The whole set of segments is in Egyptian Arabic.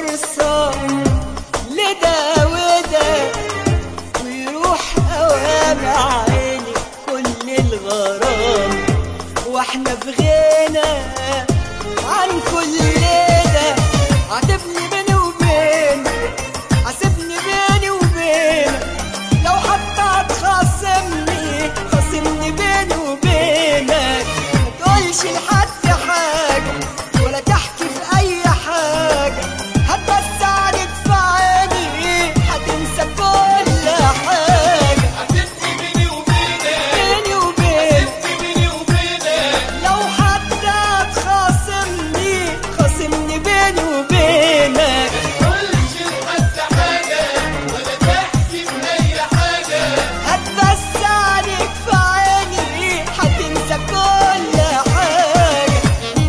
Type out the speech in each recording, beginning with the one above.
فرصة لده وده ويروح أوام عيني كل الغرام واحنا في غنى عن كل ده عاتبني بيني وبينك عاتبني بيني وبينك لو حتى هتخاصمني خاصمني بيني وبينك ما تقولش لحد حاجة ولا تحكي في أي حاجة هتبص عليك في عيني هتنسى كل حاجة عاتبني بيني وبينك بيني وبينك عاتبني بيني وبينك لو حتى هتخاصمني خاصمني بيني وبينك قولش لحد حاجة ولا تحكي في أي حاجة هتبص عليك في عيني هتنسى كل حاجة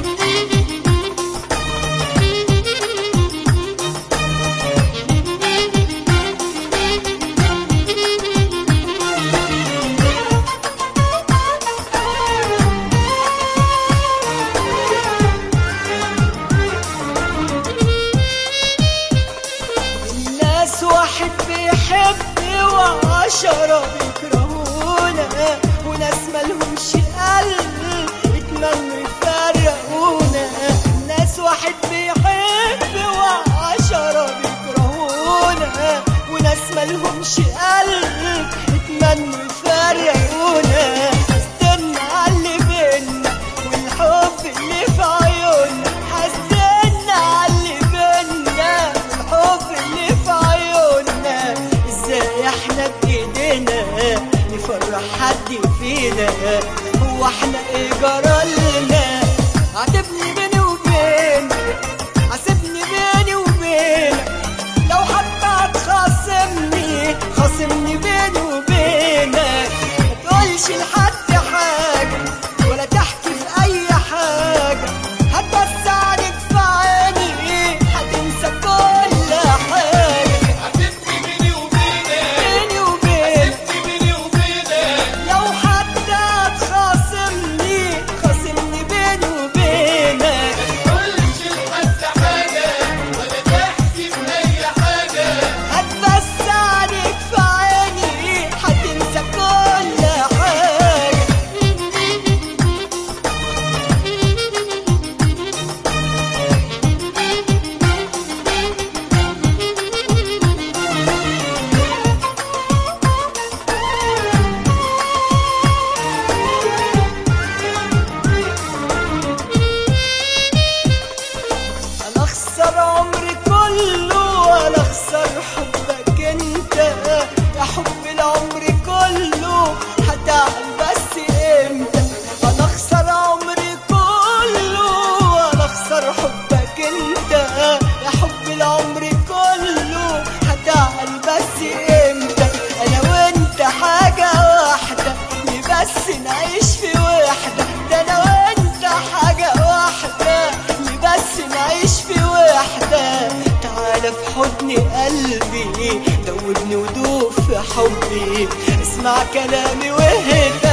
الناس واحد بيحب وعشرة بيكرهونا وناس مالهمش قلب اتمنوا يفرقونا الناس واحد بيحب وعشرة بيكرهونا وناس مالهمش قلب اتمنوا يفرقونا استنى على اللي بينا والحب اللي في عيوننا حسنا على اللي بينا والحب اللي في عيوننا ازاي احنا بايدينا نفرح حد فينا هو احنا ايه جرالنا عاتبني بيني وبينك عاتبني بيني وبينك لو حتى هتخاصمني خاصمني بيني وبينك ما تقولش لحد حاجة ولا تحكي في أي حاجة هتبص عليك في عيني هتنسى كل حاجة عاتبني بيني وبينك بيني وبينك عاتبني بيني وبينك لو حتى هتخاصمني خاصمني بيني وبينك قولش لحد حاجة ولا تحكي في أي حاجة هتبص عليك في عيني هتنسى كل حاجة انا اخسر عمري كله ولا اخسر حبك انت يا حب العمر كله هتعال بس امتى انا اخسر عمري كله ولا اخسر حبك انت يا حب العمر كله هتعال بس امتى انا وانت حاجة واحدة ليه بس نعيش في وحدة ده انا وانت حاجة واحدة ليه بس نعيش في وحدة تعالى في حضن قلبي دوبني ودوب في حبي اسمع كلامي واهدى